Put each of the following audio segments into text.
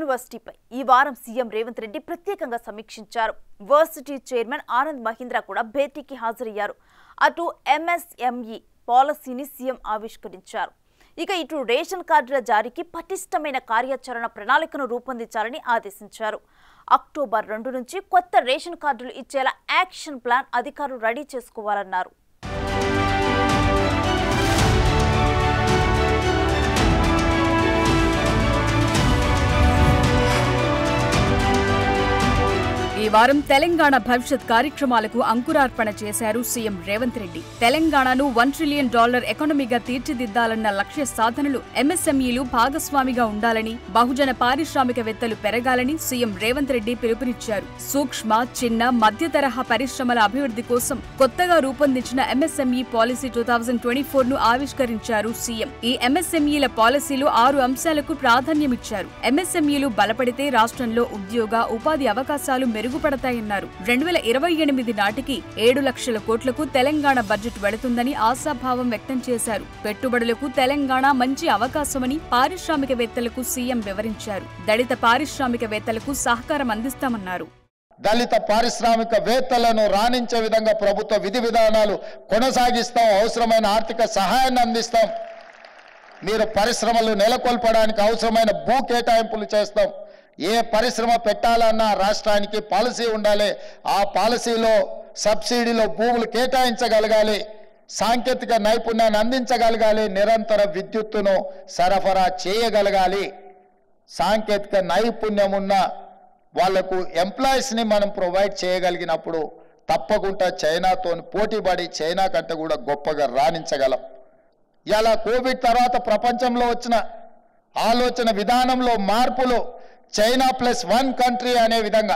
యూనివర్సిటీపై ఈ వారం సీఎం రేవంత్ రెడ్డి ప్రత్యేకంగా సమీక్షించారు వర్సిటీ చైర్మన్ ఆనంద్ మహీంద్ర కూడా భేటీకి హాజరయ్యారు అటు ఎంఎస్ఎంఈ పాలసీని సీఎం ఆవిష్కరించారు ఇక ఇటు రేషన్ కార్డుల జారీకి పటిష్టమైన కార్యాచరణ ప్రణాళికను రూపొందించాలని ఆదేశించారు అక్టోబర్ రెండు నుంచి కొత్త రేషన్ కార్డులు ఇచ్చేలా యాక్షన్ ప్లాన్ అధికారులు రెడీ చేసుకోవాలన్నారు ఈ వారం తెలంగాణ భవిష్యత్ కార్యక్రమాలకు అంకురార్పణ చేశారు సీఎం రేవంత్ రెడ్డి తెలంగాణను వన్ ట్రిలియన్ డాలర్ ఎకానమీగా తీర్చిదిద్దాలన్న లక్ష్య సాధనలు ఎంఎస్ఎంఈలు భాగస్వామిగా ఉండాలని బహుజన పారిశ్రామికవేత్తలు పెరగాలని సీఎం రేవంత్ రెడ్డి పిలుపునిచ్చారు సూక్ష్మ చిన్న మధ్య తరహా పరిశ్రమల అభివృద్ధి కోసం కొత్తగా రూపొందించిన MSME policy two thousand twenty four ను ఆవిష్కరించారు సీఎం ఈ ఎంఎస్ఎంఈల పాలసీలో ఆరు అంశాలకు ప్రాధాన్యమిచ్చారు ఎంఎస్ఎంఈలు బలపడితే రాష్ట్రంలో ఉద్యోగ ఉపాధి అవకాశాలు మెరుగుపడతాయన్నారు రెండు వేల ఇరవై ఎనిమిది నాటికి ఏడు లక్షల కోట్లకు తెలంగాణ బడ్జెట్ వెళుతుందని ఆశాభావం వ్యక్తం చేశారు పెట్టుబడులకు తెలంగాణ మంచి అవకాశమని పారిశ్రామికవేత్తలకు సీఎం వివరించారు దళిత పారిశ్రామికవేత్తలకు సహకారం అందిస్తామన్నారు దళిత పారిశ్రామికవేత్తలను రాణించే విధంగా ప్రభుత్వ విధి విధానాలు కొనసాగిస్తాం అవసరమైన ఆర్థిక సహాయాన్ని అందిస్తాం మీరు పరిశ్రమలు నెలకొల్పడానికి అవసరమైన భూ కేటాయింపులు చేస్తాం ఏ పరిశ్రమ పెట్టాలన్నా రాష్ట్రానికి పాలసీ ఉండాలి ఆ పాలసీలో సబ్సిడీలో భూములు కేటాయించగలగాలి సాంకేతిక నైపుణ్యాన్ని అందించగలగాలి నిరంతర విద్యుత్తును సరఫరా చేయగలగాలి సాంకేతిక నైపుణ్యం ఉన్న వాళ్లకు ఎంప్లాయీస్ని మనం ప్రొవైడ్ చేయగలిగినప్పుడు తప్పకుండా చైనాతో పోటీపడి చైనా కంటే కూడా గొప్పగా రాణించగలం ఇలా కోవిడ్ తర్వాత ప్రపంచంలో వచ్చిన ఆలోచన విధానంలో మార్పులు చైనా ప్లస్ వన్ కంట్రీ అనే విధంగా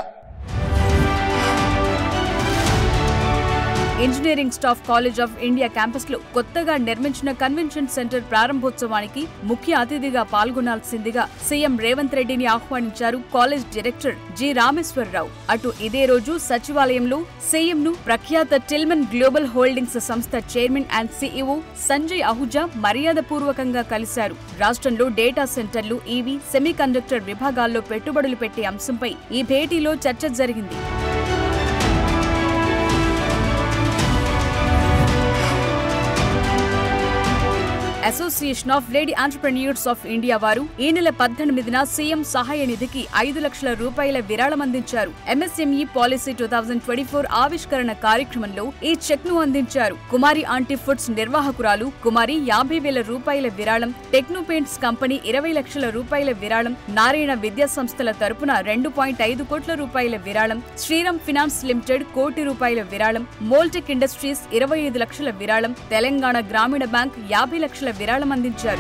engineering staff college of India campus లో కొత్తగా నిర్మించిన కన్వెన్షన్ సెంటర్ ప్రారంభోత్సవానికి ముఖ్య అతిథిగా పాల్గొనాల్సిందిగా సీఎం రేవంత్ రెడ్డిని ఆహ్వానించారు కాలేజ్ డైరెక్టర్ జి రామేశ్వరరావు అటు ఇదే రోజు సచివాలయంలో సీఎం ను ప్రఖ్యాత టిల్మన్ గ్లోబల్ హోల్డింగ్స్ సంస్థ chairman and CEO Sanjay Ahuja మర్యాదపూర్వకంగా కలిశారు రాష్ట్రంలో డేటా సెంటర్లు ఈవీ సెమీకండక్టర్ విభాగాల్లో పెట్టుబడులు పెట్టే అంశంపై ఈ భేటీలో చర్చ జరిగింది association of lady entrepreneurs of India వారు ఈ నెల పద్దెనిమిదిన సీఎం సహాయ నిధికి ఐదు లక్షల రూపాయల విరాళం అందించారు MSME policy two thousand twenty four ఆవిష్కరణ కార్యక్రమంలో ఈ చెక్ ను అందించారు కుమారి ఆంటీ ఫుడ్స్ నిర్వాహకురాలు కుమారి యాభై వేల రూపాయల విరాళం టెక్నో పెయింట్స్ కంపెనీ ఇరవై లక్షల రూపాయల విరాళం నారాయణ విద్యా సంస్థల తరపున రెండు పాయింట్ ఐదు కోట్ల రూపాయల విరాళం శ్రీరామ్ ఫినాన్స్ లిమిటెడ్ కోటి రూపాయల విరాళం మోల్టెక్ ఇండస్ట్రీస్ ఇరవై ఐదు లక్షల విరాళం తెలంగాణ గ్రామీణ బ్యాంక్ యాభై లక్షల విరాళం అందించారు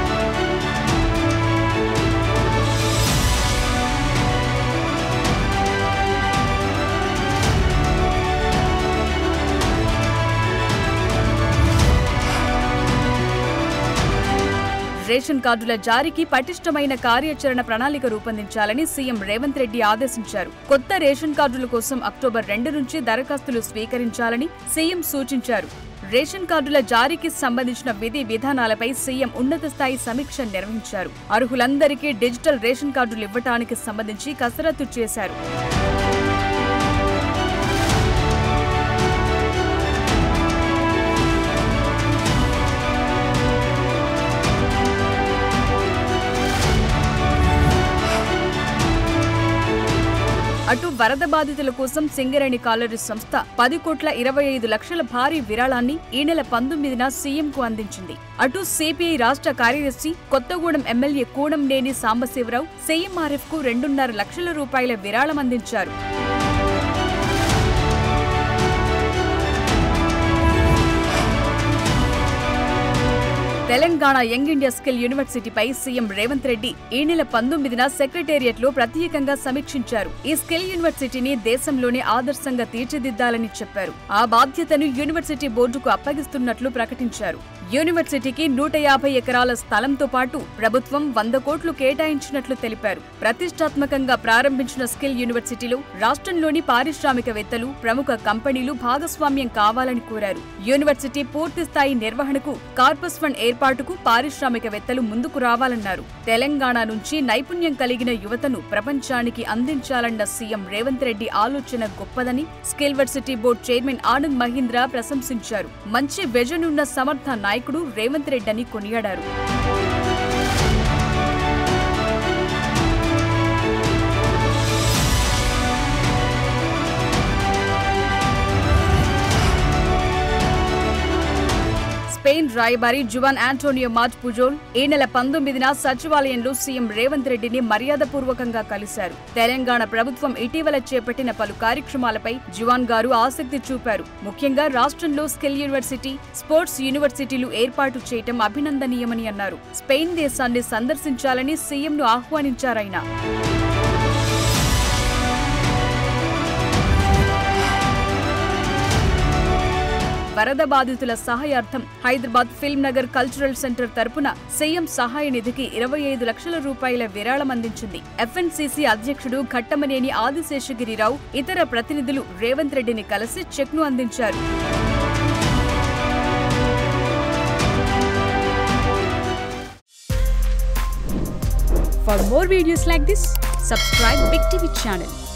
రేషన్ కార్డుల జారీకి పటిష్టమైన కార్యాచరణ ప్రణాళిక రూపొందించాలని సీఎం రేవంత్ రెడ్డి ఆదేశించారు కొత్త రేషన్ కార్డుల కోసం అక్టోబర్ రెండు నుంచి దరఖాస్తులు స్వీకరించాలని సీఎం సూచించారు రేషన్ కార్డుల జారీకి సంబంధించిన విధి విధానాలపై సీఎం ఉన్నత స్థాయి సమీక్ష నిర్వహించారు అర్హులందరికీ డిజిటల్ రేషన్ కార్డులు ఇవ్వటానికి సంబంధించి కసరత్తు చేశారు అటు వరద బాధితుల కోసం సింగరేణి కాలరీ సంస్థ పది కోట్ల ఇరవై ఐదు లక్షల భారీ విరాళాన్ని ఈ నెల పంతొమ్మిదిన సీఎంకు అందించింది అటు సిపిఐ రాష్ట్ర కార్యదర్శి కొత్తగూడెం ఎమ్మెల్యే కూడంనేని సాంబశివరావు సీఎంఆర్ఎఫ్ కు రెండున్నర లక్షల రూపాయల విరాళం అందించారు తెలంగాణ యంగ్ ఇండియా స్కిల్ యూనివర్సిటీపై సీఎం రేవంత్ రెడ్డి ఈ నెల పంతొమ్మిదిన సెక్రటేరియట్ లో ప్రత్యేకంగా సమీక్షించారు ఈ స్కిల్ యూనివర్సిటీని దేశంలోనే ఆదర్శంగా తీర్చిదిద్దాలని చెప్పారు ఆ బాధ్యతను యూనివర్సిటీ బోర్డుకు అప్పగిస్తున్నట్లు ప్రకటించారు యూనివర్సిటీకి నూట యాభై ఎకరాల స్థలంతో పాటు ప్రభుత్వం వంద కోట్లు కేటాయించినట్లు తెలిపారు ప్రతిష్టాత్మకంగా ప్రారంభించిన స్కిల్ యూనివర్సిటీలో రాష్ట్రంలోని పారిశ్రామికవేత్తలు ప్రముఖ కంపెనీలు భాగస్వామ్యం కావాలని కోరారు యూనివర్సిటీ పూర్తి స్థాయి నిర్వహణకు కార్పస్ ఫండ్ ఏర్పాటుకు పారిశ్రామికవేత్తలు ముందుకు రావాలన్నారు తెలంగాణ నుంచి నైపుణ్యం కలిగిన యువతను ప్రపంచానికి అందించాలన్న సీఎం రేవంత్ రెడ్డి ఆలోచన గొప్పదని skill varsity board chairman Anand Mahindra ప్రశంసించారు మంచి విజన్ ఉన్న సమర్థ నాయకుడు రేవంత్ రెడ్డి అని కొనియాడారు స్పెయిన్ రాయబారి జువాన్ ఆంటోనియో మార్ట్ పుజోల్ ఈ నెల పంతొమ్మిదిన సచివాలయంలో సీఎం రేవంత్ రెడ్డిని మర్యాదపూర్వకంగా కలిశారు తెలంగాణ ప్రభుత్వం ఇటీవల చేపట్టిన పలు కార్యక్రమాలపై జువాన్ గారు ఆసక్తి చూపారు ముఖ్యంగా రాష్ట్రంలో స్కిల్ యూనివర్సిటీ స్పోర్ట్స్ యూనివర్సిటీలు ఏర్పాటు చేయటం అభినందనీయమని అన్నారు స్పెయిన్ దేశాన్ని సందర్శించాలని సీఎంను ఆహ్వానించారాయన వరద బాధితుల సహాయార్థం Hyderabad film Nagar cultural centre తరపున సీఎం సహాయ నిధికి ఇరవై ఐదు లక్షల రూపాయల విరాళం అందించింది ఎఫ్ఎన్సీసీ అధ్యక్షుడు ఘట్టమనేని ఆదిశేషగిరిరావు ఇతర ప్రతినిధులు రేవంత్ రెడ్డిని కలిసి చెక్ను అందించారు For more videos like this, subscribe Big TV channel.